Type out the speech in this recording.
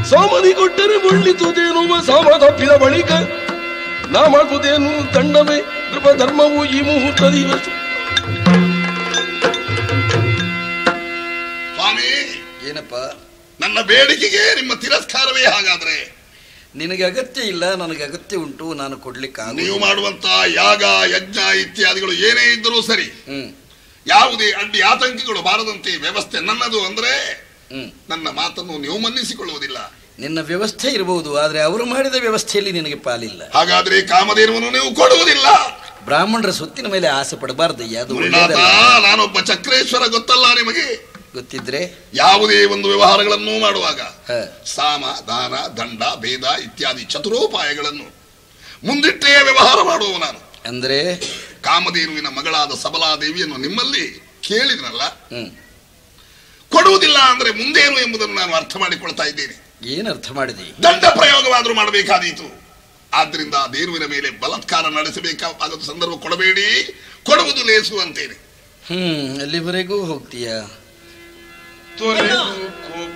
ಸಾಮನಿ ಕೊಟ್ಟರೆ ಒಳ್ಳಿತುದೇನುವ ಸಾಮ ತಪ್ಪಿದ ಬಳಿಕ ನಾ ಮಾಡುವುದೇನು ದಂಡವೇ ನೃಪ ಧರ್ಮವು ಈ ಮುಹೂರ್ತದಿ ಸ್ವಾಮಿ ಏನಪ್ಪ ನನ್ನ ಬೇಡಿಕೆಗೆ ನಿಮ್ಮ ತಿರಸ್ಕಾರವೇ ಹಾಗಾದ್ರೆ ನಿನಗೆ ಅಗತ್ಯ ಇಲ್ಲ ನನಗೆ ಅಗತ್ಯ ಉಂಟು ನಾನು ಕೊಡ್ಲಿಕ್ಕೆ ನೀವು ಆಗುದಿಲ್ಲ. ಮಾಡುವಂತ ಯಾಗ ಯಜ್ಞ ಇತ್ಯಾದಿಗಳು ಏನೇ ಇದ್ದರೂ ಸರಿ ಹ್ಮ್ ಯಾವುದೇ ಅಡ್ಡಿ ಆತಂಕಗಳು ಬಾರದಂತೆ ವ್ಯವಸ್ಥೆ ನನ್ನದು ಅಂದ್ರೆ ಹ್ಮ್ ನನ್ನ ಮಾತನ್ನು ನೀವು ಮನ್ನಿಸಿಕೊಳ್ಳುವುದಿಲ್ಲ ನಿನ್ನ ವ್ಯವಸ್ಥೆ ಇರಬಹುದು ಆದ್ರೆ ಅವರು ಮಾಡಿದ ವ್ಯವಸ್ಥೆಯಲ್ಲಿ ನಿನಗೆ ಪಾಲಿಲ್ಲ ಹಾಗಾದ್ರೆ ಕಾಮಧೇನುವನ್ನು ನೀವು ಕೊಡುವುದಿಲ್ಲ ಬ್ರಾಹ್ಮಣರ ಸ್ವತ್ತಿನ ಮೇಲೆ ಆಸೆ ಪಡಬಾರ್ದಯ್ಯ ಅದು ಗುರುನಾಥ ಒಳ್ಳೆಯದಲ್ಲ ನಾನೊಬ್ಬ ಚಕ್ರೇಶ್ವರ ಗೊತ್ತಲ್ಲ ನಿಮಗೆ ಗೊತ್ತಿದ್ರೆ ಯಾವುದೇ ಒಂದು ವ್ಯವಹಾರಗಳನ್ನು ಮಾಡುವಾಗ ಹ, ಸಾಮ ದಾನ ದಂಡ ಭೇದ ಇತ್ಯಾದಿ ಚತುರೋಪಾಯಗಳನ್ನು ಮುಂದಿಟ್ಟೇ ವ್ಯವಹಾರ ಮಾಡುವ ನಾನು ಅಂದ್ರೆ ಕಾಮಧೇನುವಿನ ಮಗಳಾದ ಸಬಲಾದೇವಿಯನ್ನು ನಿಮ್ಮಲ್ಲಿ ಕೇಳಿದ್ರಲ್ಲ ಹ್ಮ್ ಕೊಡುವುದಿಲ್ಲ ಅಂದ್ರೆ ಮುಂದೇನು ಎಂಬುದನ್ನು ನಾನು ಅರ್ಥ ಮಾಡಿಕೊಳ್ತಾ ಇದ್ದೇನೆ ಏನ್ ಅರ್ಥ ಮಾಡಿದಿ ದಂಡ ಪ್ರಯೋಗವಾದರೂ ಮಾಡಬೇಕಾದೀತು ಆದ್ರಿಂದ ಆ ದೇನುವಿನ ಮೇಲೆ ಬಲಾತ್ಕಾರ ನಡೆಸಬೇಕಾದ ಸಂದರ್ಭ ಕೊಡಬೇಡಿ ಕೊಡುವುದು ಲೇಸು ಅಂತೇನೆ ಹ್ಮ್ ಅಲ್ಲಿವರೆಗೂ ಹೋಗ್ತೀಯಾ ತೊರೆದು ಕೋಪ